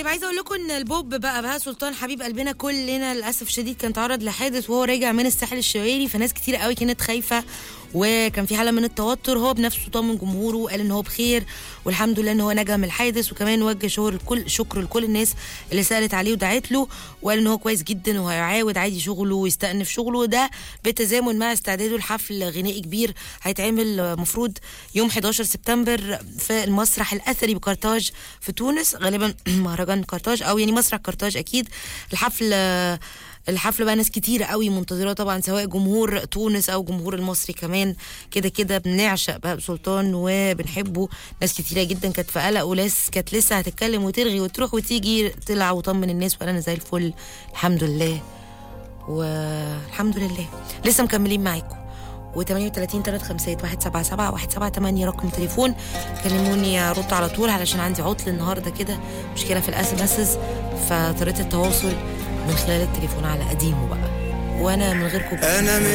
طيب عايزه اقول لكم ان البوب بقى بهاء سلطان حبيب قلبنا كلنا للاسف شديد كان تعرض لحادث وهو راجع من الساحل الشمالي فناس كتير قوي كانت خايفه وكان في حاله من التوتر هو بنفسه طمن جمهوره وقال ان هو بخير والحمد لله ان هو نجا من الحادث وكمان وجه شكر الكل شكر لكل الناس اللي سالت عليه ودعت له وقال ان هو كويس جدا وهيعاود عادي شغله ويستأنف شغله وده بالتزامن مع استعداده لحفل غنائي كبير هيتعمل مفروض يوم 11 سبتمبر في المسرح الاثري بقرطاج في تونس غالبا مهرجان قرطاج او يعني مسرح قرطاج اكيد الحفل الحفله بقى ناس كتيره قوي منتظراه طبعا سواء جمهور تونس او جمهور المصري كمان كده كده بنعشق بهاء سلطان وبنحبه ناس كتيره جدا كانت في قلق وناس كانت لسه هتتكلم وترغي وتروح وتيجي طلع وطمن الناس وقال انا زي الفل الحمد لله والحمد لله لسه مكملين معاكم و38 3 5 177 178 رقم تليفون كلموني ارد على طول علشان عندي عطل النهارده كده مشكله في الاس ام اسز فطريقه التواصل من خلال التليفون على قديمه بقى وانا من غيركم انا